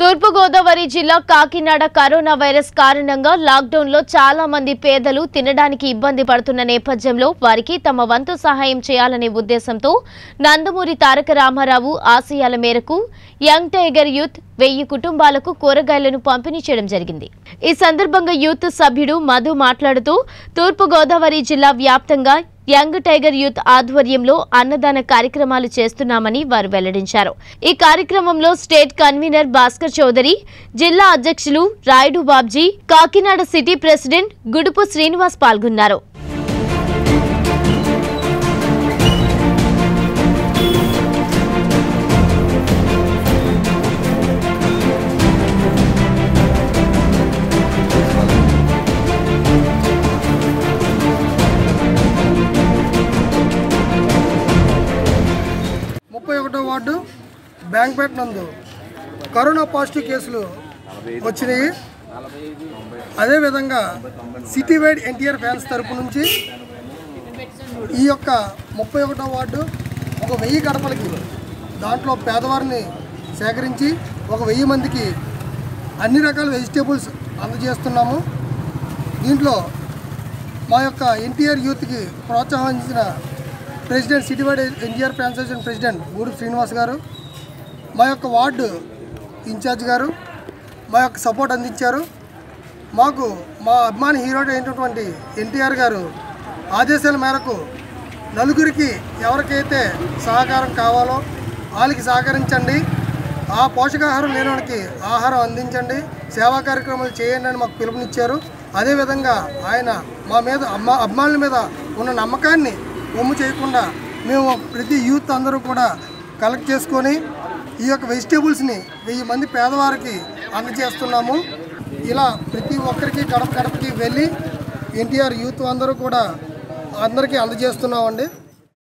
తూర్పుగోదావరి జిల్లా Kakinada corona virus కారణంగా lockdown లో చాలా మంది పేదలు తినడానికి ఇబ్బంది పడుతున్న నేపథ్యంలో వారికి తమ వంతు సహాయం చేయాలనే ఉద్దేశంతో నందమూరి తారక రామారావు ఆశయాల మేరకు యంగ్ టైగర్ యూత్ వెయ్యి కుటుంబాలకు కూరగాయలను పంపిణీ చేయడం జరిగింది ఈ సందర్భంగా యూత్ సభ్యుడు మధు మాట్లాడుతూ తూర్పుగోదావరి జిల్లా వ్యాప్తంగా యంగ్ టైగర్ యూత్ ఆధ్వర్యంలో అన్నదాన కార్యక్రమాలు చేస్తున్నామని వారు వెల్లడించారు ఈ కార్యక్రమంలో స్టేట్ కన్వీనర్ భాస్కర్ చౌదరి జిల్లా అధ్యక్షులు రాయుడు బాబ్జీ కాకినాడ సిటీ ప్రెసిడెంట్ గుడుపు శ్రీనివాస్ పాల్గొన్నారు ముప్పై ఒకటో వార్డు బ్యాంక్పేట నందు కరోనా పాజిటివ్ కేసులు వచ్చినాయి అదేవిధంగా సిటీ వైడ్ ఎన్టీఆర్ ఫ్యాన్స్ తరపు నుంచి ఈ యొక్క ముప్పై ఒకటో వార్డు ఒక వెయ్యి గడపలకి దాంట్లో పేదవారిని సేకరించి ఒక వెయ్యి మందికి అన్ని రకాల వెజిటేబుల్స్ అందజేస్తున్నాము దీంట్లో మా యొక్క ఎన్టీఆర్ యూత్కి ప్రోత్సహించిన ప్రెసిడెంట్ సిటీవైడ్ ఎన్టీఆర్ ఫ్రాంచైజన్ ప్రెసిడెంట్ గూడు శ్రీనివాస్ గారు మా యొక్క వార్డు ఇన్ఛార్జ్ గారు మా యొక్క సపోర్ట్ అందించారు మాకు మా అభిమాని హీరో అయినటువంటి ఎన్టీఆర్ గారు ఆదేశాల మేరకు నలుగురికి ఎవరికైతే సహకారం కావాలో వాళ్ళకి సహకరించండి ఆ పోషకాహారం లేని వాళ్ళకి ఆహారం అందించండి సేవా కార్యక్రమాలు చేయండి అని మాకు పిలుపునిచ్చారు అదేవిధంగా ఆయన మా మీద అమ్మ అభిమానుల మీద ఉన్న నమ్మకాన్ని ఒమ్ము చేయకుండా మేము ప్రతి యూత్ అందరూ కూడా కలెక్ట్ చేసుకొని ఈ యొక్క వెజిటేబుల్స్ని వెయ్యి మంది పేదవారికి అందజేస్తున్నాము ఇలా ప్రతి ఒక్కరికి గడప గడపకి వెళ్ళి ఎన్టీఆర్ యూత్ అందరూ కూడా అందరికీ అందజేస్తున్నామండి